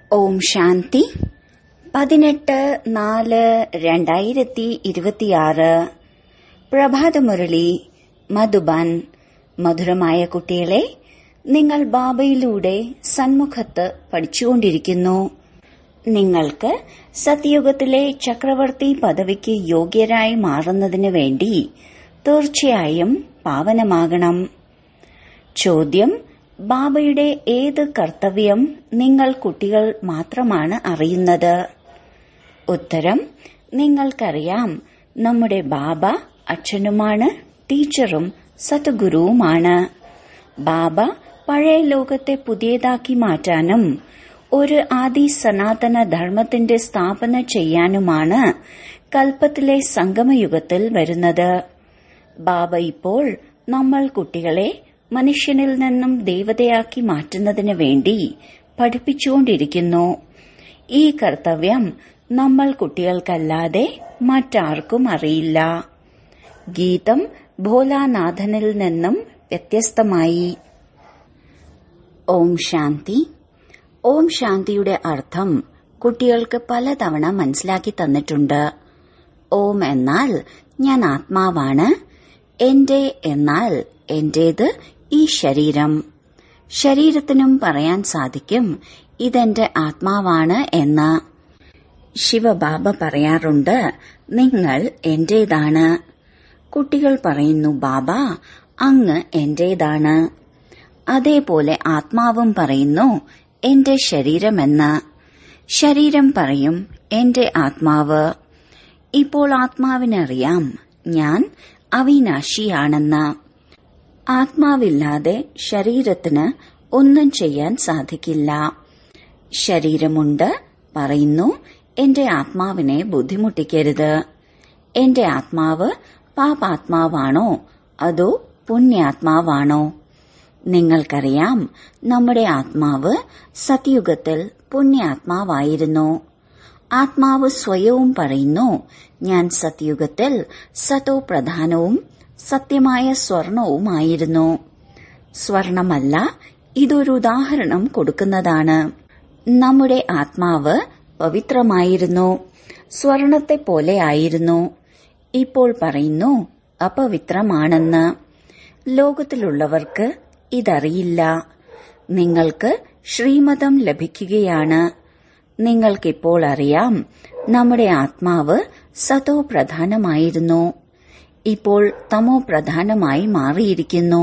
ഓം ശാന്തി പതിനെട്ട് നാല് രണ്ടായിരത്തി ഇരുപത്തിയാറ് പ്രഭാതമുരളി മധുബൻ മധുരമായ കുട്ടികളെ നിങ്ങൾ ബാബയിലൂടെ സന്മുഖത്ത് പഠിച്ചുകൊണ്ടിരിക്കുന്നു നിങ്ങൾക്ക് സത്യയുഗത്തിലെ ചക്രവർത്തി പദവിക്ക് യോഗ്യരായി മാറുന്നതിന് വേണ്ടി തീർച്ചയായും പാവനമാകണം ചോദ്യം ബാബയുടെ ഏത് കർത്തവ്യം നിങ്ങൾ കുട്ടികൾ മാത്രമാണ് അറിയുന്നത് ഉത്തരം നിങ്ങൾക്കറിയാം നമ്മുടെ ബാബ അച്ഛനുമാണ് ടീച്ചറും സദ്ഗുരുവുമാണ് ബാബ പഴയ ലോകത്തെ പുതിയതാക്കി മാറ്റാനും ഒരു ആദി സനാതന ധർമ്മത്തിന്റെ സ്ഥാപന ചെയ്യാനുമാണ് കൽപ്പത്തിലെ സംഗമയുഗത്തിൽ വരുന്നത് ബാബ ഇപ്പോൾ നമ്മൾ കുട്ടികളെ മനുഷ്യനിൽ നിന്നും ദേവതയാക്കി മാറ്റുന്നതിന് വേണ്ടി പഠിപ്പിച്ചുകൊണ്ടിരിക്കുന്നു ഈ കർത്തവ്യം നമ്മൾ കുട്ടികൾക്കല്ലാതെ മറ്റാർക്കും അറിയില്ല ഗീതം ഭോലാനാഥനിൽ നിന്നും വ്യത്യസ്തമായി ഓം ശാന്തി ഓം ശാന്തിയുടെ അർത്ഥം കുട്ടികൾക്ക് പലതവണ മനസ്സിലാക്കി തന്നിട്ടുണ്ട് ഓം എന്നാൽ ഞാൻ ആത്മാവാണ് എന്റെ എന്നാൽ എന്റേത് ഈ ശരീരം ശരീരത്തിനും പറയാൻ സാധിക്കും ഇതെന്റെ ആത്മാവാണ് എന്ന് ശിവബാബ പറയാറുണ്ട് നിങ്ങൾ എന്റേതാണ് കുട്ടികൾ പറയുന്നു ബാബ അങ്ങ് എന്റേതാണ് അതേപോലെ ആത്മാവും പറയുന്നു എന്റെ ശരീരമെന്ന് ശരീരം പറയും എന്റെ ആത്മാവ് ഇപ്പോൾ ആത്മാവിനറിയാം ഞാൻ അവിനാശിയാണെന്ന് ആത്മാവില്ലാതെ ശരീരത്തിന് ഒന്നും ചെയ്യാൻ സാധിക്കില്ല ശരീരമുണ്ട് പറയുന്നു എന്റെ ആത്മാവിനെ ബുദ്ധിമുട്ടിക്കരുത് എന്റെ ആത്മാവ് പാപാത്മാവാണോ അതോ പുണ്യാത്മാവാണോ നിങ്ങൾക്കറിയാം നമ്മുടെ ആത്മാവ് സത്യുഗത്തിൽ പുണ്യാത്മാവായിരുന്നു ആത്മാവ് സ്വയവും പറയുന്നു ഞാൻ സത്യുഗത്തിൽ സതോ പ്രധാനവും സത്യമായ സ്വർണവുമായിരുന്നു സ്വർണമല്ല ഇതൊരു ഉദാഹരണം കൊടുക്കുന്നതാണ് നമ്മുടെ ആത്മാവ് പവിത്രമായിരുന്നു സ്വർണത്തെ പോലെ ആയിരുന്നു ഇപ്പോൾ പറയുന്നു അപവിത്രമാണെന്ന് ലോകത്തിലുള്ളവർക്ക് ഇതറിയില്ല നിങ്ങൾക്ക് ശ്രീമതം ലഭിക്കുകയാണ് നിങ്ങൾക്കിപ്പോൾ അറിയാം നമ്മുടെ ആത്മാവ് സതോ പ്രധാനമായിരുന്നു ഇപ്പോൾ തമോ പ്രധാനമായി മാറിയിരിക്കുന്നു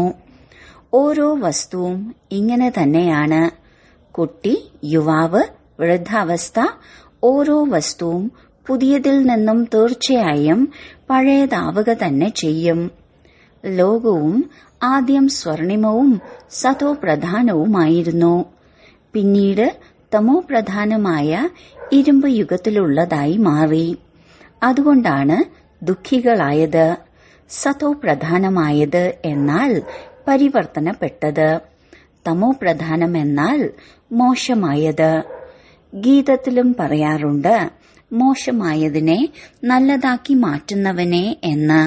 ഓരോ വസ്തുവും ഇങ്ങനെ തന്നെയാണ് കുട്ടി യുവാവ് വൃദ്ധാവസ്ഥ ഓരോ വസ്തുവും പുതിയതിൽ നിന്നും തീർച്ചയായും പഴയതാവുക തന്നെ ചെയ്യും ലോകവും ആദ്യം സ്വർണിമവും സതോ പ്രധാനവുമായിരുന്നു പിന്നീട് തമോ പ്രധാനമായ ഇരുമ്പ് യുഗത്തിലുള്ളതായി മാറി അതുകൊണ്ടാണ് ദുഃഖികളായത് സതോ പ്രധാനമായത് എന്നാൽ പരിവർത്തനപ്പെട്ടത് തമോ പ്രധാനം എന്നാൽ മോശമായത് ഗീതത്തിലും പറയാറുണ്ട് മോശമായതിനെ നല്ലതാക്കി മാറ്റുന്നവനെ എന്ന്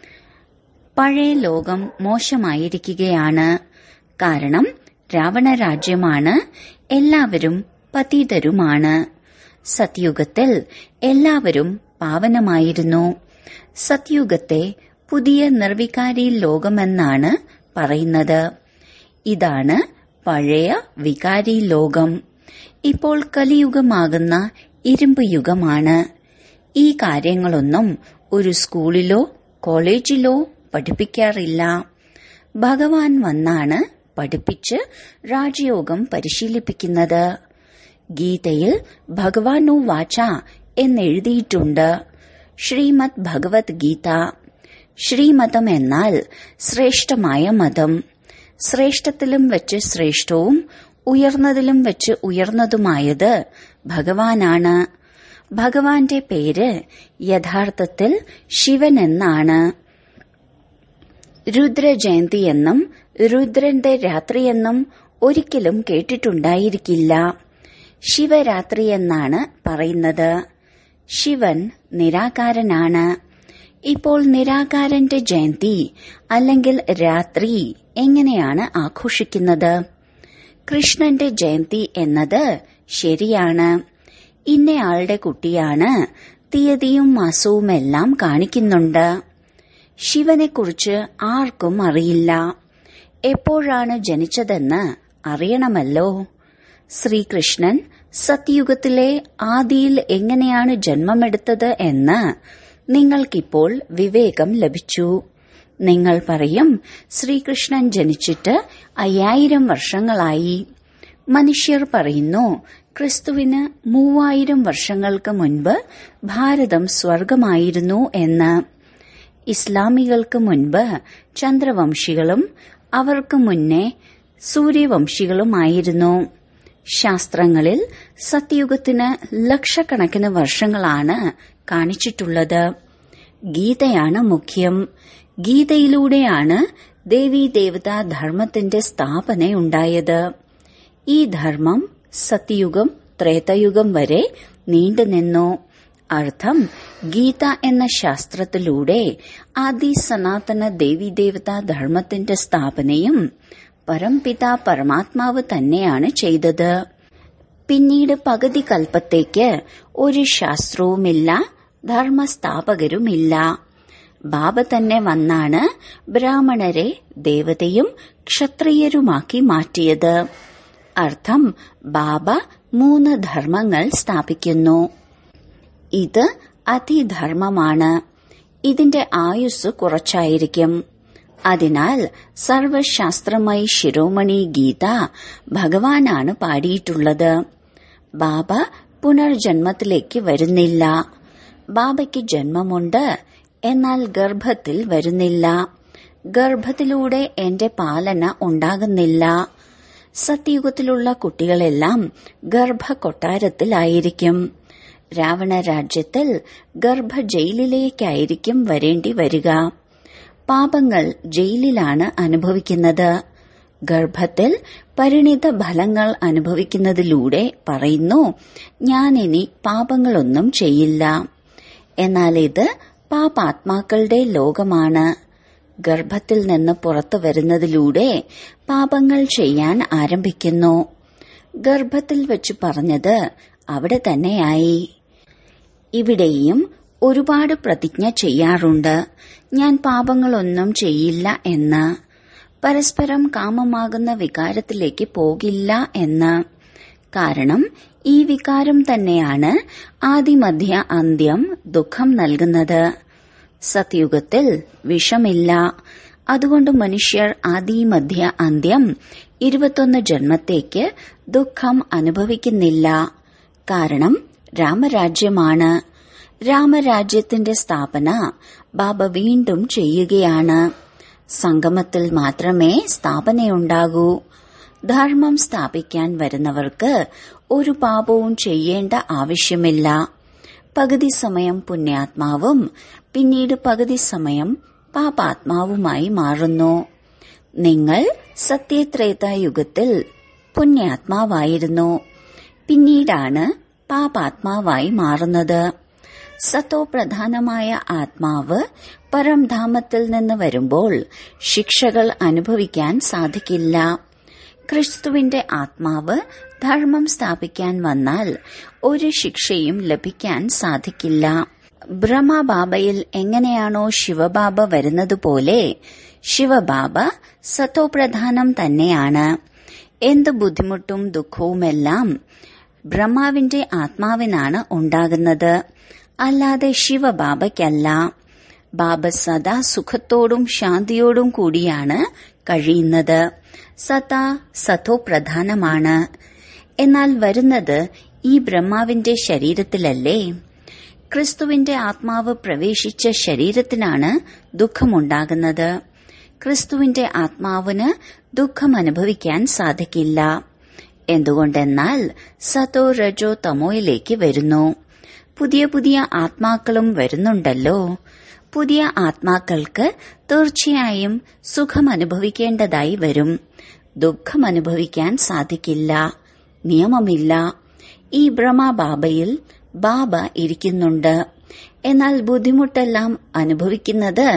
പഴയ ലോകം മോശമായിരിക്കുകയാണ് കാരണം രാവണ രാജ്യമാണ് എല്ലാവരും പതീതരുമാണ് സത്യുഗത്തിൽ എല്ലാവരും പാവനമായിരുന്നു സത്യുഗത്തെ പുതിയ നിർവികാരി ലോകമെന്നാണ് പറയുന്നത് ഇതാണ് പഴയ വികാരി ലോകം ഇപ്പോൾ കലിയുഗമാകുന്ന ഇരുമ്പ് യുഗമാണ് ഈ കാര്യങ്ങളൊന്നും ഒരു സ്കൂളിലോ കോളേജിലോ പഠിപ്പിക്കാറില്ല ഭഗവാൻ വന്നാണ് പഠിപ്പിച്ച് രാജയോഗം പരിശീലിപ്പിക്കുന്നത് ഗീതയിൽ ഭഗവാനു വാച എന്നെഴുതിയിട്ടുണ്ട് ശ്രീമദ് ഭഗവത് ഗീത ശ്രീമതം എന്നാൽ ശ്രേഷ്ഠമായ മതം ശ്രേഷ്ഠത്തിലും വെച്ച് ശ്രേഷ്ഠവും ഉയർന്നതിലും വെച്ച് ഉയർന്നതുമായത് ഭഗവാനാണ് ഭഗവാന്റെ പേര് യഥാർത്ഥത്തിൽ ശിവൻ എന്നാണ് രുദ്രജയന്തി എന്നും രുദ്രന്റെ രാത്രിയെന്നും ഒരിക്കലും കേട്ടിട്ടുണ്ടായിരിക്കില്ല ശിവരാത്രി എന്നാണ് പറയുന്നത് ശിവൻ നിരാകാരനാണ് ഇപ്പോൾ നിരാകാരന്റെ ജയന്തി അല്ലെങ്കിൽ രാത്രി എങ്ങനെയാണ് ആഘോഷിക്കുന്നത് കൃഷ്ണന്റെ ജയന്തി എന്നത് ശരിയാണ് ഇന്നയാളുടെ കുട്ടിയാണ് തീയതിയും മാസവുമെല്ലാം കാണിക്കുന്നുണ്ട് ശിവനെക്കുറിച്ച് ആർക്കും അറിയില്ല എപ്പോഴാണ് ജനിച്ചതെന്ന് അറിയണമല്ലോ ശ്രീകൃഷ്ണൻ സത്യുഗത്തിലെ ആദിയിൽ എങ്ങനെയാണ് ജന്മമെടുത്തത് എന്ന് നിങ്ങൾക്കിപ്പോൾ വിവേകം ലഭിച്ചു നിങ്ങൾ പറയും ശ്രീകൃഷ്ണൻ ജനിച്ചിട്ട് അയ്യായിരം വർഷങ്ങളായി മനുഷ്യർ പറയുന്നു ക്രിസ്തുവിന് മൂവായിരം വർഷങ്ങൾക്ക് മുൻപ് ഭാരതം സ്വർഗമായിരുന്നു എന്ന് ഇസ്ലാമികൾക്ക് മുൻപ് ചന്ദ്രവംശികളും അവർക്ക് മുന്നേ സൂര്യവംശികളുമായിരുന്നു ശാസ്ത്രങ്ങളിൽ സത്യയുഗത്തിന് ലക്ഷക്കണക്കിന് വർഷങ്ങളാണ് കാണിച്ചിട്ടുള്ളത് ഗീതയാണ് മുഖ്യം ഗീതയിലൂടെയാണ് ദേവീ ദേവതാ ധർമ്മത്തിന്റെ സ്ഥാപനയുണ്ടായത് ഈ ധർമ്മം സത്യയുഗം ത്രേതയുഗം വരെ നീണ്ടുനിന്നു അർത്ഥം ഗീത എന്ന ശാസ്ത്രത്തിലൂടെ ആദി സനാതന ദേവീദേവതാ ധർമ്മത്തിന്റെ സ്ഥാപനയും പരംപിത പരമാത്മാവ് തന്നെയാണ് ചെയ്തത് പിന്നീട് പകുതി കൽപ്പത്തേക്ക് ഒരു ശാസ്ത്രവുമില്ല ധർമ്മസ്ഥാപകരുമില്ല ബാബ തന്നെ വന്നാണ് ബ്രാഹ്മണരെ ദേവതയും ക്ഷത്രിയരുമാക്കി മാറ്റിയത് അർത്ഥം ബാബ മൂന്ന് ധർമ്മങ്ങൾ സ്ഥാപിക്കുന്നു ഇത് അതിധർമ്മമാണ് ഇതിന്റെ ആയുസ് കുറച്ചായിരിക്കും അതിനാൽ സർവശാസ്ത്രമായി ശിരോമണി ഗീത ഭഗവാനാണ് പാടിയിട്ടുള്ളത് ബാബ പുനർജന്മത്തിലേക്ക് വരുന്നില്ല ബാബയ്ക്ക് ജന്മമുണ്ട് എന്നാൽ ഗർഭത്തിൽ വരുന്നില്ല ഗർഭത്തിലൂടെ എന്റെ പാലന ഉണ്ടാകുന്നില്ല സത്യയുഗത്തിലുള്ള കുട്ടികളെല്ലാം ഗർഭ കൊട്ടാരത്തിലായിരിക്കും രാവണ രാജ്യത്തിൽ ഗർഭ ജയിലിലേക്കായിരിക്കും വരേണ്ടി വരിക പാപങ്ങൾ ജയിലിലാണ് അനുഭവിക്കുന്നത് ഗർഭത്തിൽ പരിണിത ഫലങ്ങൾ അനുഭവിക്കുന്നതിലൂടെ പറയുന്നു ഞാൻ ഇനി പാപങ്ങളൊന്നും ചെയ്യില്ല എന്നാൽ ഇത് പാപാത്മാക്കളുടെ ലോകമാണ് ഗർഭത്തിൽ നിന്ന് പുറത്തു വരുന്നതിലൂടെ പാപങ്ങൾ ചെയ്യാൻ ആരംഭിക്കുന്നു ഗർഭത്തിൽ വെച്ച് പറഞ്ഞത് അവിടെ തന്നെയായി ഇവിടെയും ഒരുപാട് പ്രതിജ്ഞ ചെയ്യാറുണ്ട് ഞാൻ പാപങ്ങളൊന്നും ചെയ്യില്ല എന്ന് പരസ്പരം കാമമാകുന്ന വികാരത്തിലേക്ക് പോകില്ല എന്ന് കാരണം ഈ വികാരം തന്നെയാണ് ആദിമധ്യ അന്ത്യം ദുഃഖം നൽകുന്നത് സത്യുഗത്തിൽ വിഷമില്ല അതുകൊണ്ട് മനുഷ്യർ ആദിമധ്യ അന്ത്യം ഇരുപത്തൊന്ന് ജന്മത്തേക്ക് ദുഃഖം അനുഭവിക്കുന്നില്ല കാരണം രാമരാജ്യമാണ് രാമരാജ്യത്തിന്റെ സ്ഥാപന ബാബ വീണ്ടും ചെയ്യുകയാണ് സംഗമത്തിൽ മാത്രമേ സ്ഥാപനയുണ്ടാകൂ ധർമ്മം സ്ഥാപിക്കാൻ വരുന്നവർക്ക് ഒരു പാപവും ചെയ്യേണ്ട ആവശ്യമില്ല പകുതി സമയം പുണ്യാത്മാവും പിന്നീട് പകുതി സമയം പാപാത്മാവുമായി മാറുന്നു നിങ്ങൾ സത്യത്രേതായുഗത്തിൽ പുണ്യാത്മാവായിരുന്നു പിന്നീടാണ് പാപാത്മാവായി മാറുന്നത് സത്തോ പ്രധാനമായ ആത്മാവ് പരംധാമത്തിൽ നിന്ന് വരുമ്പോൾ ശിക്ഷകൾ അനുഭവിക്കാൻ സാധിക്കില്ല ക്രിസ്തുവിന്റെ ആത്മാവ് ധർമ്മം സ്ഥാപിക്കാൻ വന്നാൽ ഒരു ശിക്ഷയും ലഭിക്കാൻ സാധിക്കില്ല ബ്രഹ്മബാബയിൽ എങ്ങനെയാണോ ശിവബാബ വരുന്നതുപോലെ ശിവബാബ സത്തോപ്രധാനം തന്നെയാണ് എന്ത് ബുദ്ധിമുട്ടും ദുഃഖവുമെല്ലാം ബ്രഹ്മാവിന്റെ ആത്മാവിനാണ് ഉണ്ടാകുന്നത് അല്ലാതെ ശിവബാബയ്ക്കല്ല ബാബ സദാ സുഖത്തോടും ശാന്തിയോടും കൂടിയാണ് കഴിയുന്നത് സദാ സതോപ്രധാനമാണ് എന്നാൽ വരുന്നത് ഈ ബ്രഹ്മാവിന്റെ ശരീരത്തിലല്ലേ ക്രിസ്തുവിന്റെ ആത്മാവ് പ്രവേശിച്ച ശരീരത്തിനാണ് ദുഃഖമുണ്ടാകുന്നത് ക്രിസ്തുവിന്റെ ആത്മാവിന് ദുഃഖം അനുഭവിക്കാൻ സാധിക്കില്ല എന്തുകൊണ്ടെന്നാൽ സതോ രജോ തമോയിലേക്ക് വരുന്നു പുതിയ പുതിയ ആത്മാക്കളും വരുന്നുണ്ടല്ലോ പുതിയ ആത്മാക്കൾക്ക് തീർച്ചയായും സുഖം അനുഭവിക്കേണ്ടതായി വരും ദുഃഖം അനുഭവിക്കാൻ സാധിക്കില്ല നിയമമില്ല ഈ ബ്രഹ്മബാബയിൽ ബാബ ഇരിക്കുന്നുണ്ട് എന്നാൽ ബുദ്ധിമുട്ടെല്ലാം അനുഭവിക്കുന്നത്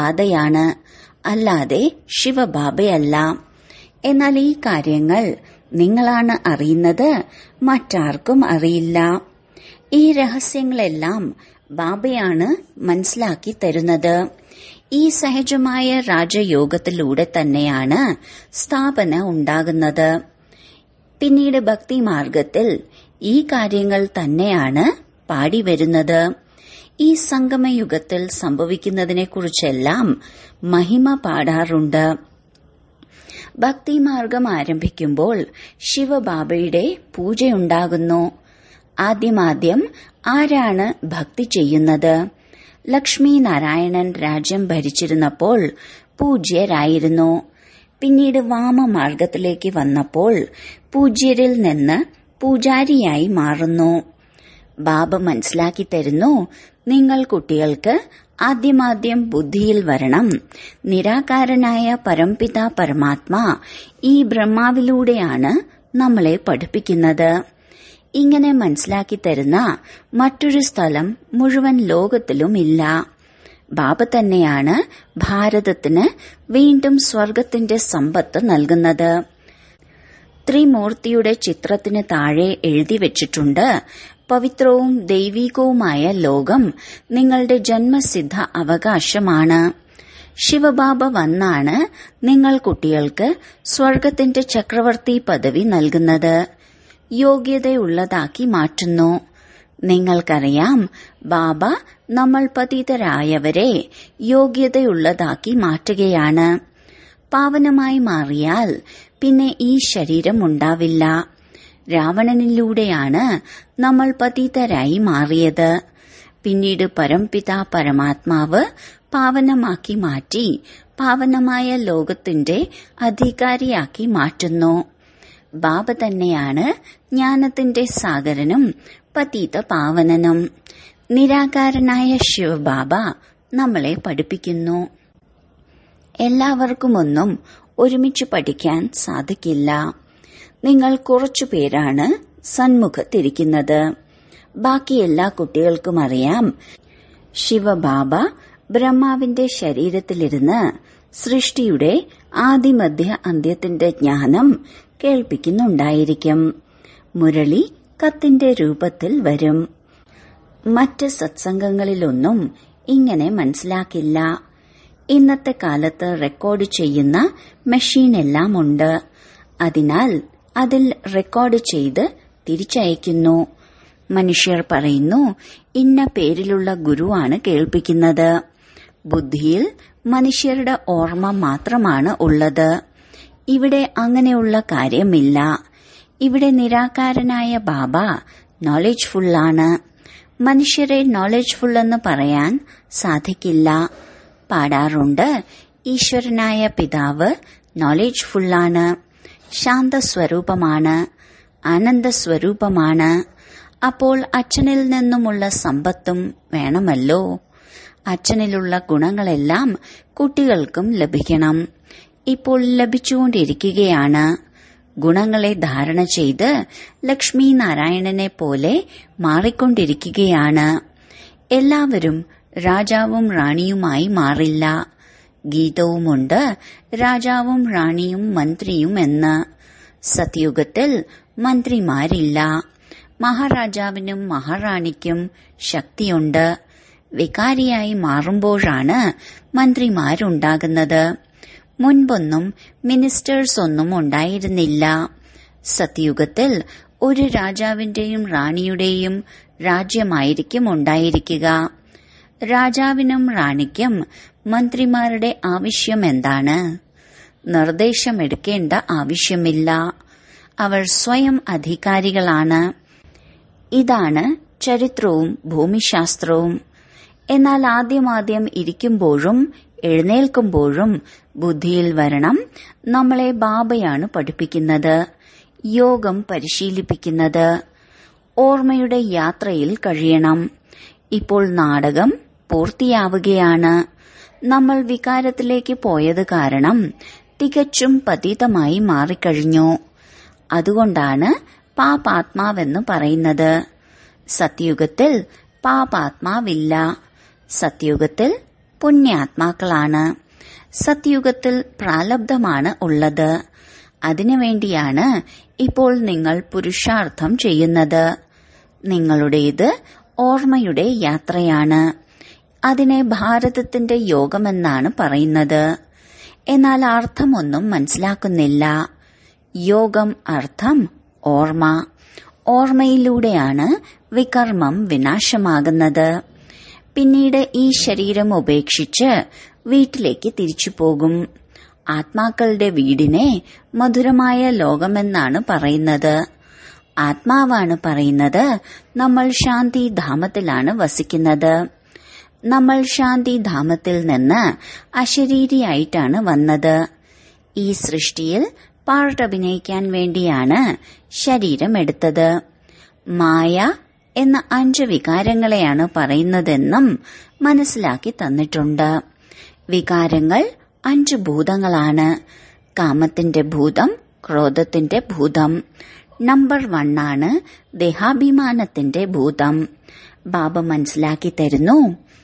ദാതയാണ് അല്ലാതെ ശിവബാബയല്ല എന്നാൽ ഈ കാര്യങ്ങൾ നിങ്ങളാണ് അറിയുന്നത് മറ്റാർക്കും അറിയില്ല ഈ രഹസ്യങ്ങളെല്ലാം ബാബയാണ് മനസ്സിലാക്കി തരുന്നത് ഈ സഹജമായ രാജയോഗത്തിലൂടെ തന്നെയാണ് സ്ഥാപന ഉണ്ടാകുന്നത് പിന്നീട് ഭക്തി മാർഗത്തിൽ ഈ കാര്യങ്ങൾ തന്നെയാണ് പാടി വരുന്നത് ഈ സംഗമയുഗത്തിൽ സംഭവിക്കുന്നതിനെക്കുറിച്ചെല്ലാം മഹിമ പാടാറുണ്ട് ഭക്തിമാർഗം ആരംഭിക്കുമ്പോൾ ശിവബാബയുടെ പൂജയുണ്ടാകുന്നു ആദ്യമാദ്യം ആരാണ് ഭക്തി ചെയ്യുന്നത് ലക്ഷ്മി നാരായണൻ രാജ്യം ഭരിച്ചിരുന്നപ്പോൾ പൂജ്യരായിരുന്നു പിന്നീട് വാമമാർഗത്തിലേക്ക് വന്നപ്പോൾ പൂജ്യരിൽ നിന്ന് പൂജാരിയായി മാറുന്നു ബാബ മനസ്സിലാക്കി തരുന്നു നിങ്ങൾ കുട്ടികൾക്ക് ആദ്യമാദ്യം ബുദ്ധിയിൽ വരണം നിരാകാരനായ പരംപിത പരമാത്മാ ഈ ബ്രഹ്മാവിലൂടെയാണ് നമ്മളെ പഠിപ്പിക്കുന്നത് ഇങ്ങനെ മനസ്സിലാക്കി തരുന്ന മറ്റൊരു സ്ഥലം മുഴുവൻ ലോകത്തിലും ഇല്ല ബാബ തന്നെയാണ് ഭാരതത്തിന് വീണ്ടും സ്വർഗത്തിന്റെ സമ്പത്ത് നൽകുന്നത് ത്രിമൂർത്തിയുടെ ചിത്രത്തിന് താഴെ എഴുതി വെച്ചിട്ടുണ്ട് പവിത്രവും ദൈവികവുമായ ലോകം നിങ്ങളുടെ ജന്മസിദ്ധ അവകാശമാണ് ശിവബാബ വന്നാണ് നിങ്ങൾ കുട്ടികൾക്ക് സ്വർഗത്തിന്റെ ചക്രവർത്തി പദവി നൽകുന്നത് യോഗ്യതയുള്ളതാക്കി മാറ്റുന്നു നിങ്ങൾക്കറിയാം ബാബ നമ്മൾ പതിതരായവരെ യോഗ്യതയുള്ളതാക്കി മാറ്റുകയാണ് പാവനമായി മാറിയാൽ പിന്നെ ഈ ശരീരം ഉണ്ടാവില്ല രാവണനിലൂടെയാണ് നമ്മൾ പതിതരായി മാറിയത് പിന്നീട് പരംപിത പരമാത്മാവ് പാവനമാക്കി മാറ്റി പാവനമായ ലോകത്തിന്റെ അധികാരിയാക്കി മാറ്റുന്നു ബാബ തന്നെയാണ് ജ്ഞാനത്തിന്റെ സാഗരനും പതീത പാവനനും നിരാകാരനായ ശിവബാബ നമ്മളെ പഠിപ്പിക്കുന്നു എല്ലാവർക്കുമൊന്നും ഒരുമിച്ച് പഠിക്കാൻ സാധിക്കില്ല നിങ്ങൾ കുറച്ചു പേരാണ് സന്മുഖത്തിരിക്കുന്നത് ബാക്കി എല്ലാ കുട്ടികൾക്കും അറിയാം ശിവബാബ ബ്രഹ്മാവിന്റെ ശരീരത്തിലിരുന്ന് സൃഷ്ടിയുടെ ആദിമധ്യ അന്ത്യത്തിന്റെ ജ്ഞാനം കേൾപ്പിക്കുന്നുണ്ടായിരിക്കും മുരളി കത്തിന്റെ രൂപത്തിൽ വരും മറ്റ് സത്സംഗങ്ങളിലൊന്നും ഇങ്ങനെ മനസ്സിലാക്കില്ല ഇന്നത്തെ കാലത്ത് റെക്കോർഡ് ചെയ്യുന്ന മെഷീനെല്ലാം ഉണ്ട് അതിനാൽ അതിൽ റെക്കോർഡ് ചെയ്ത് തിരിച്ചയക്കുന്നു മനുഷ്യർ പറയുന്നു ഇന്ന പേരിലുള്ള ഗുരുവാണ് കേൾപ്പിക്കുന്നത് ബുദ്ധിയിൽ മനുഷ്യരുടെ ഓർമ്മ മാത്രമാണ് ഉള്ളത് ഇവിടെ അങ്ങനെയുള്ള കാര്യമില്ല ഇവിടെ നിരാകാരനായ ബാബ നോളജ്ഫുള്ളാണ് മനുഷ്യരെ നോളജ്ഫുൾ എന്ന് പറയാൻ സാധിക്കില്ല പാടാറുണ്ട് ഈശ്വരനായ പിതാവ് നോളജ്ഫുള്ളാണ് ശാന്തസ്വരൂപമാണ് ആനന്ദസ്വരൂപമാണ് അപ്പോൾ അച്ഛനിൽ നിന്നുമുള്ള സമ്പത്തും വേണമല്ലോ അച്ഛനിലുള്ള ഗുണങ്ങളെല്ലാം കുട്ടികൾക്കും ലഭിക്കണം ഇപ്പോൾ ലഭിച്ചുകൊണ്ടിരിക്കുകയാണ് ഗുണങ്ങളെ ധാരണ ചെയ്ത് ലക്ഷ്മി നാരായണനെ പോലെ മാറിക്കൊണ്ടിരിക്കുകയാണ് എല്ലാവരും രാജാവും റാണിയുമായി മാറില്ല ഗീതവുമുണ്ട് രാജാവും റാണിയും മന്ത്രിയും എന്ന് സത്യുഗത്തിൽ മന്ത്രിമാരില്ല മഹാരാജാവിനും മഹാറാണിക്കും ശക്തിയുണ്ട് വികാരിയായി മാറുമ്പോഴാണ് മന്ത്രിമാരുണ്ടാകുന്നത് മുൻപൊന്നും മിനിസ്റ്റേഴ്സ് ഒന്നും ഉണ്ടായിരുന്നില്ല സത്യുഗത്തിൽ ഒരു രാജാവിന്റെയും റാണിയുടെയും രാജ്യമായിരിക്കും ഉണ്ടായിരിക്കുക രാജാവിനും റാണിക്കും മന്ത്രിമാരുടെ ആവശ്യം എന്താണ് നിർദ്ദേശമെടുക്കേണ്ട ആവശ്യമില്ല അവർ സ്വയം അധികാരികളാണ് ഇതാണ് ചരിത്രവും ഭൂമിശാസ്ത്രവും എന്നാൽ ആദ്യമാദ്യം ഇരിക്കുമ്പോഴും എഴുന്നേൽക്കുമ്പോഴും ബുദ്ധിയിൽ വരണം നമ്മളെ ബാബയാണ് പഠിപ്പിക്കുന്നത് യോഗം പരിശീലിപ്പിക്കുന്നത് ഓർമ്മയുടെ യാത്രയിൽ കഴിയണം ഇപ്പോൾ നാടകം പൂർത്തിയാവുകയാണ് നമ്മൾ വികാരത്തിലേക്ക് പോയത് കാരണം തികച്ചും പതീതമായി മാറിക്കഴിഞ്ഞു അതുകൊണ്ടാണ് പാപാത്മാവെന്ന് പറയുന്നത് സത്യുഗത്തിൽ പാപാത്മാവില്ല സത്യുഗത്തിൽ പുണ്യാത്മാക്കളാണ് സത്യുഗത്തിൽ പ്രാലബ്ധമാണ് ഉള്ളത് അതിനുവേണ്ടിയാണ് ഇപ്പോൾ നിങ്ങൾ പുരുഷാർത്ഥം ചെയ്യുന്നത് നിങ്ങളുടേത് ഓർമ്മയുടെ യാത്രയാണ് അതിനെ ഭാരതത്തിന്റെ യോഗമെന്നാണ് പറയുന്നത് എന്നാൽ അർത്ഥമൊന്നും മനസ്സിലാക്കുന്നില്ല യോഗം അർത്ഥം ഓർമ്മ ഓർമ്മയിലൂടെയാണ് വികർമ്മം വിനാശമാകുന്നത് പിന്നീട് ഈ ശരീരം ഉപേക്ഷിച്ച് വീട്ടിലേക്ക് തിരിച്ചു പോകും ആത്മാക്കളുടെ വീടിനെ മധുരമായ ലോകമെന്നാണ് പറയുന്നത് ആത്മാവാണ് പറയുന്നത് നമ്മൾ ശാന്തിധാമത്തിലാണ് വസിക്കുന്നത് നമ്മൾ ശാന്തിധാമത്തിൽ നിന്ന് അശരീരിയായിട്ടാണ് വന്നത് ഈ സൃഷ്ടിയിൽ പാർട്ട് അഭിനയിക്കാൻ വേണ്ടിയാണ് ശരീരം എടുത്തത് മായ എന്ന അഞ്ച് വികാരങ്ങളെയാണ് പറയുന്നതെന്നും മനസ്സിലാക്കി തന്നിട്ടുണ്ട് വികാരങ്ങൾ അഞ്ച് ഭൂതങ്ങളാണ് കാമത്തിന്റെ ഭൂതം ക്രോധത്തിന്റെ ഭൂതം നമ്പർ വണ്ണാണ് ദേഹാഭിമാനത്തിന്റെ ഭൂതം ബാബ മനസ്സിലാക്കി തരുന്നു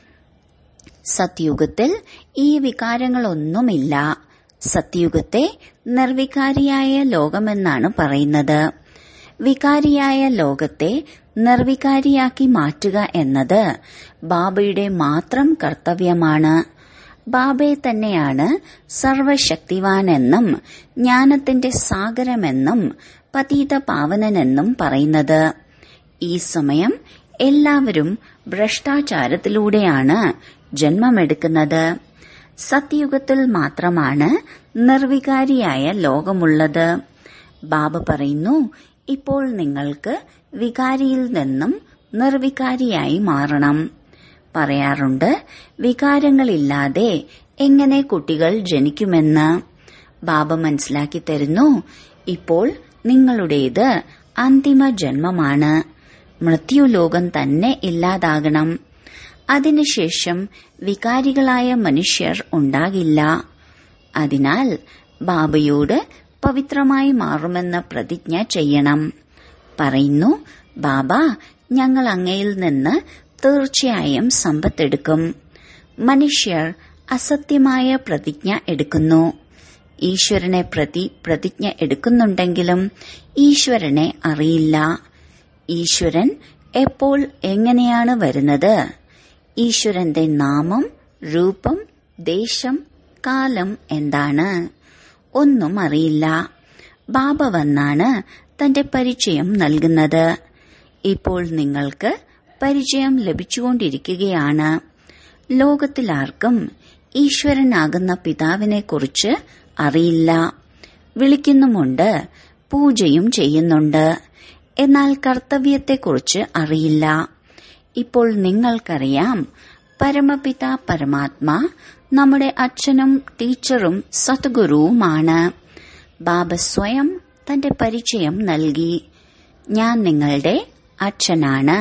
സത്യുഗത്തിൽ ഈ വികാരങ്ങളൊന്നുമില്ല സത്യുഗത്തെ നിർവികാരിയായ ലോകമെന്നാണ് പറയുന്നത് വികാരിയായ ലോകത്തെ നിർവികാരിയാക്കി മാറ്റുക എന്നത് ബാബയുടെ മാത്രം കർത്തവ്യമാണ് ബാബയെ തന്നെയാണ് സർവശക്തിവാനെന്നും ജ്ഞാനത്തിന്റെ സാഗരമെന്നും പതീത പാവനനെന്നും പറയുന്നത് ഈ സമയം എല്ലാവരും ഭ്രഷ്ടാചാരത്തിലൂടെയാണ് ജന്മമെടുക്കുന്നത് സത്യയുഗത്തിൽ മാത്രമാണ് നിർവികാരിയായ ലോകമുള്ളത് ബാബ പറയുന്നു ഇപ്പോൾ നിങ്ങൾക്ക് വികാരിയിൽ നിന്നും നിർവികാരിയായി മാറണം പറയാറുണ്ട് വികാരങ്ങളില്ലാതെ എങ്ങനെ കുട്ടികൾ ജനിക്കുമെന്ന് ബാബ മനസ്സിലാക്കി തരുന്നു ഇപ്പോൾ നിങ്ങളുടേത് അന്തിമ ജന്മമാണ് മൃത്യുലോകം തന്നെ ഇല്ലാതാകണം അതിനുശേഷം വികാരികളായ മനുഷ്യർ ഉണ്ടാകില്ല അതിനാൽ ബാബയോട് പവിത്രമായി മാറുമെന്ന പ്രതിജ്ഞ ചെയ്യണം പറയുന്നു ബാബ ഞങ്ങൾ അങ്ങയിൽ നിന്ന് തീർച്ചയായും സമ്പത്തെടുക്കും മനുഷ്യർ അസത്യമായ പ്രതിജ്ഞ എടുക്കുന്നു ഈശ്വരനെ പ്രതി പ്രതിജ്ഞ എടുക്കുന്നുണ്ടെങ്കിലും ഈശ്വരനെ അറിയില്ല ഈശ്വരൻ എപ്പോൾ എങ്ങനെയാണ് വരുന്നത് ഈശ്വരന്റെ നാമം രൂപം ദേശം കാലം എന്താണ് ഒന്നും അറിയില്ല ബാബ വന്നാണ് തന്റെ പരിചയം നൽകുന്നത് ഇപ്പോൾ നിങ്ങൾക്ക് പരിചയം ലഭിച്ചുകൊണ്ടിരിക്കുകയാണ് ലോകത്തിലാർക്കും ഈശ്വരനാകുന്ന പിതാവിനെക്കുറിച്ച് അറിയില്ല വിളിക്കുന്നുമുണ്ട് പൂജയും ചെയ്യുന്നുണ്ട് എന്നാൽ കർത്തവ്യത്തെക്കുറിച്ച് അറിയില്ല ഇപ്പോൾ നിങ്ങൾക്കറിയാം പരമപിത പരമാത്മാ നമ്മുടെ അച്ഛനും ടീച്ചറും സദ്ഗുരുവുമാണ് ബാബ സ്വയം തന്റെ പരിചയം നൽകി ഞാൻ നിങ്ങളുടെ അച്ഛനാണ്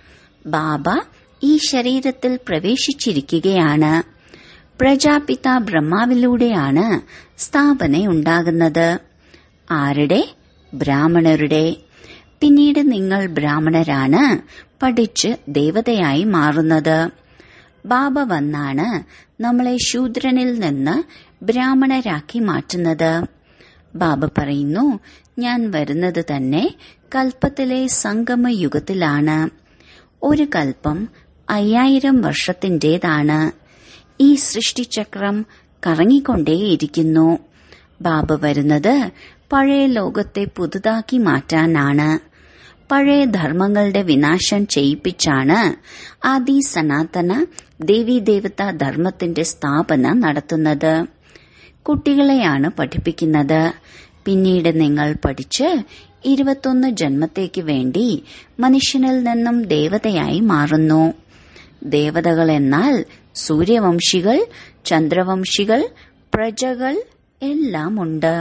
ബാബ ഈ ശരീരത്തിൽ പ്രവേശിച്ചിരിക്കുകയാണ് പ്രജാപിത ബ്രഹ്മാവിലൂടെയാണ് സ്ഥാപനയുണ്ടാകുന്നത് ആരുടെ ബ്രാഹ്മണരുടെ പിന്നീട് നിങ്ങൾ ബ്രാഹ്മണരാണ് പഠിച്ച് ദേവതയായി മാറുന്നത് ബാബ വന്നാണ് നമ്മളെ ശൂദ്രനിൽ നിന്ന് ബ്രാഹ്മണരാക്കി മാറ്റുന്നത് ബാബ പറയുന്നു ഞാൻ വരുന്നത് തന്നെ കൽപ്പത്തിലെ സംഗമയുഗത്തിലാണ് ഒരു കൽപ്പം അയ്യായിരം വർഷത്തിന്റേതാണ് ഈ സൃഷ്ടിചക്രം കറങ്ങിക്കൊണ്ടേയിരിക്കുന്നു ബാബ വരുന്നത് പഴയ ലോകത്തെ പുതുതാക്കി മാറ്റാനാണ് പഴയ ധർമ്മങ്ങളുടെ വിനാശം ചെയ്യിപ്പിച്ചാണ് ആദി സനാതന ദേവീദേവത ധർമ്മത്തിന്റെ സ്ഥാപന നടത്തുന്നത് കുട്ടികളെയാണ് പഠിപ്പിക്കുന്നത് പിന്നീട് നിങ്ങൾ പഠിച്ച് ഇരുപത്തൊന്ന് ജന്മത്തേക്ക് വേണ്ടി മനുഷ്യനിൽ നിന്നും ദേവതയായി മാറുന്നു ദേവതകൾ എന്നാൽ സൂര്യവംശികൾ ചന്ദ്രവംശികൾ പ്രജകൾ എല്ലാം ഉണ്ട്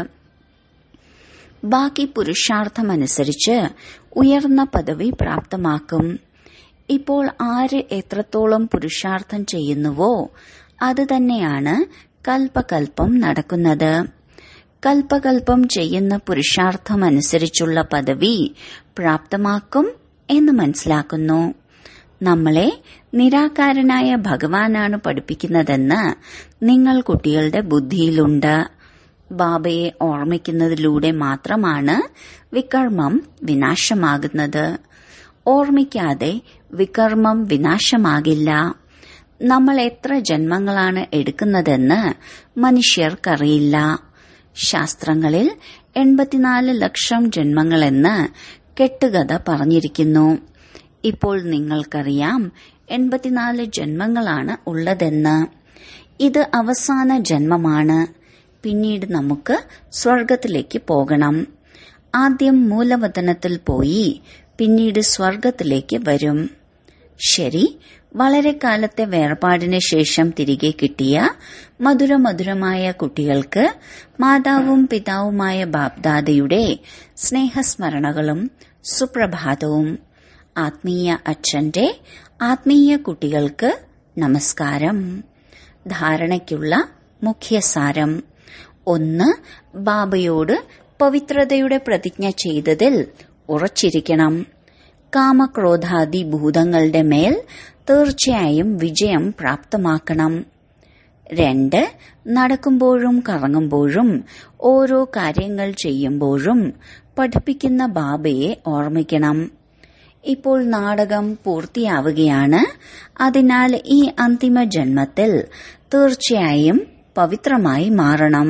ബാക്കി പുരുഷാർത്ഥമനുസരിച്ച് ഉയർന്ന പദവി പ്രാപ്തമാക്കും ഇപ്പോൾ ആര് എത്രത്തോളം പുരുഷാർത്ഥം ചെയ്യുന്നുവോ അത് തന്നെയാണ് കൽപ്പകൽപ്പം നടക്കുന്നത് കൽപ്പകൽപ്പം ചെയ്യുന്ന പുരുഷാർത്ഥമനുസരിച്ചുള്ള പദവി പ്രാപ്തമാക്കും എന്ന് മനസ്സിലാക്കുന്നു നമ്മളെ നിരാകാരനായ ഭഗവാനാണ് പഠിപ്പിക്കുന്നതെന്ന് നിങ്ങൾ കുട്ടികളുടെ ബുദ്ധിയിലുണ്ട് ബാബയെ ഓർമ്മിക്കുന്നതിലൂടെ മാത്രമാണ് വികർമ്മം വിനാശമാകുന്നത് ഓർമ്മിക്കാതെ വികർമ്മം വിനാശമാകില്ല നമ്മൾ എത്ര ജന്മങ്ങളാണ് എടുക്കുന്നതെന്ന് മനുഷ്യർക്കറിയില്ല ശാസ്ത്രങ്ങളിൽ എൺപത്തിനാല് ലക്ഷം ജന്മങ്ങളെന്ന് കെട്ടുകഥ പറഞ്ഞിരിക്കുന്നു ഇപ്പോൾ നിങ്ങൾക്കറിയാം എൺപത്തിനാല് ജന്മങ്ങളാണ് ഉള്ളതെന്ന് ഇത് അവസാന ജന്മമാണ് പിന്നീട് നമുക്ക് സ്വർഗത്തിലേക്ക് പോകണം ആദ്യം മൂലവതനത്തിൽ പോയി പിന്നീട് സ്വർഗത്തിലേക്ക് വരും ശരി വളരെ കാലത്തെ വേർപാടിന് ശേഷം തിരികെ കിട്ടിയ മധുരമധുരമായ കുട്ടികൾക്ക് മാതാവും പിതാവുമായ ബാബ്ദാദയുടെ സ്നേഹസ്മരണകളും സുപ്രഭാതവും ആത്മീയ അച്ഛന്റെ ആത്മീയ കുട്ടികൾക്ക് നമസ്കാരം ധാരണയ്ക്കുള്ള മുഖ്യസാരം ഒന്ന് ബാബയോട് പവിത്രതയുടെ പ്രതിജ്ഞ ചെയ്തതിൽ ഉറച്ചിരിക്കണം കാമക്രോധാദി ഭൂതങ്ങളുടെ മേൽ തീർച്ചയായും വിജയം പ്രാപ്തമാക്കണം രണ്ട് നടക്കുമ്പോഴും കറങ്ങുമ്പോഴും ഓരോ കാര്യങ്ങൾ ചെയ്യുമ്പോഴും പഠിപ്പിക്കുന്ന ബാബയെ ഓർമ്മിക്കണം ഇപ്പോൾ നാടകം പൂർത്തിയാവുകയാണ് അതിനാൽ ഈ അന്തിമ ജന്മത്തിൽ തീർച്ചയായും പവിത്രമായി മാറണം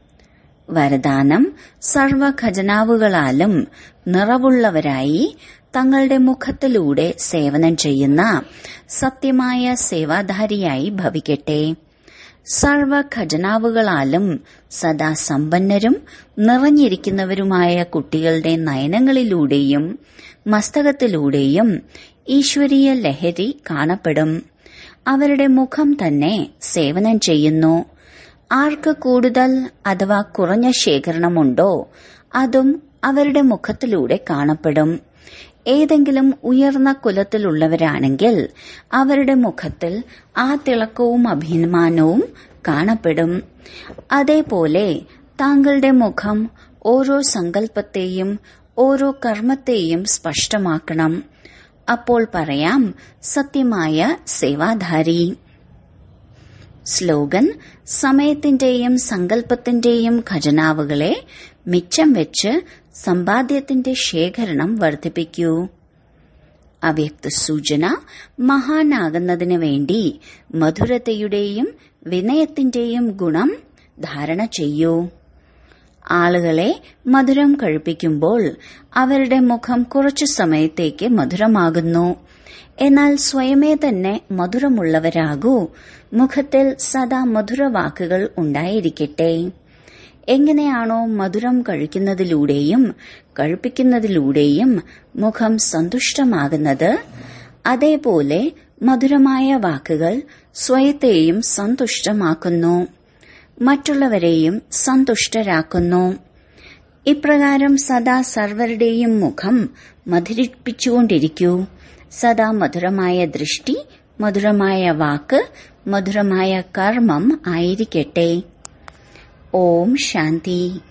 വരദാനം സർവ ഖജനാവുകളാലും നിറവുള്ളവരായി തങ്ങളുടെ മുഖത്തിലൂടെ സേവനം ചെയ്യുന്ന സത്യമായ സേവാധാരിയായി ഭവിക്കട്ടെ സർവ ഖജനാവുകളാലും സദാ സമ്പന്നരും നിറഞ്ഞിരിക്കുന്നവരുമായ കുട്ടികളുടെ നയനങ്ങളിലൂടെയും മസ്തകത്തിലൂടെയും ഈശ്വരീയ ലഹരി കാണപ്പെടും അവരുടെ മുഖം തന്നെ സേവനം ചെയ്യുന്നു ആർക്ക് കൂടുതൽ അഥവാ കുറഞ്ഞ ശേഖരണമുണ്ടോ അതും അവരുടെ മുഖത്തിലൂടെ കാണപ്പെടും ഏതെങ്കിലും ഉയർന്ന കുലത്തിലുള്ളവരാണെങ്കിൽ അവരുടെ മുഖത്തിൽ ആ തിളക്കവും അഭിമാനവും കാണപ്പെടും അതേപോലെ താങ്കളുടെ മുഖം ഓരോ സങ്കല്പത്തെയും ഓരോ കർമ്മത്തെയും സ്പഷ്ടമാക്കണം അപ്പോൾ പറയാം സത്യമായ സേവാധാരി സ്ലോഗൻ സമയത്തിന്റെയും സങ്കല്പത്തിന്റെയും ഖജനാവുകളെ മിച്ചം വെച്ച് സമ്പാദ്യത്തിന്റെ ശേഖരണം വർദ്ധിപ്പിക്കൂ അവ്യക്ത സൂചന മഹാനാകുന്നതിന് വേണ്ടി മധുരതയുടെയും വിനയത്തിന്റെയും ഗുണം ധാരണ ചെയ്യൂ ആളുകളെ മധുരം കഴിപ്പിക്കുമ്പോൾ അവരുടെ മുഖം കുറച്ചു സമയത്തേക്ക് മധുരമാകുന്നു എന്നാൽ സ്വയമേ തന്നെ മധുരമുള്ളവരാകൂ മുഖത്തിൽ സദാ മധുര വാക്കുകൾ ഉണ്ടായിരിക്കട്ടെ എങ്ങനെയാണോ മധുരം കഴിക്കുന്നതിലൂടെയും കഴിപ്പിക്കുന്നതിലൂടെയും മുഖം സന്തുഷ്ടമാകുന്നത് അതേപോലെ മധുരമായ വാക്കുകൾ സ്വയത്തെയും സന്തുഷ്ടമാക്കുന്നു മറ്റുള്ളവരെയും സന്തുഷ്ടരാക്കുന്നു ഇപ്രകാരം സദാ സർവരുടെയും മുഖം മധുരിപ്പിച്ചുകൊണ്ടിരിക്കൂ സദാ മധുരമായ ദൃഷ്ടി മധുരമായ വാക്ക് മധുരമായ കർമ്മം ആയിരിക്കട്ടെ ഓം ശാന്തി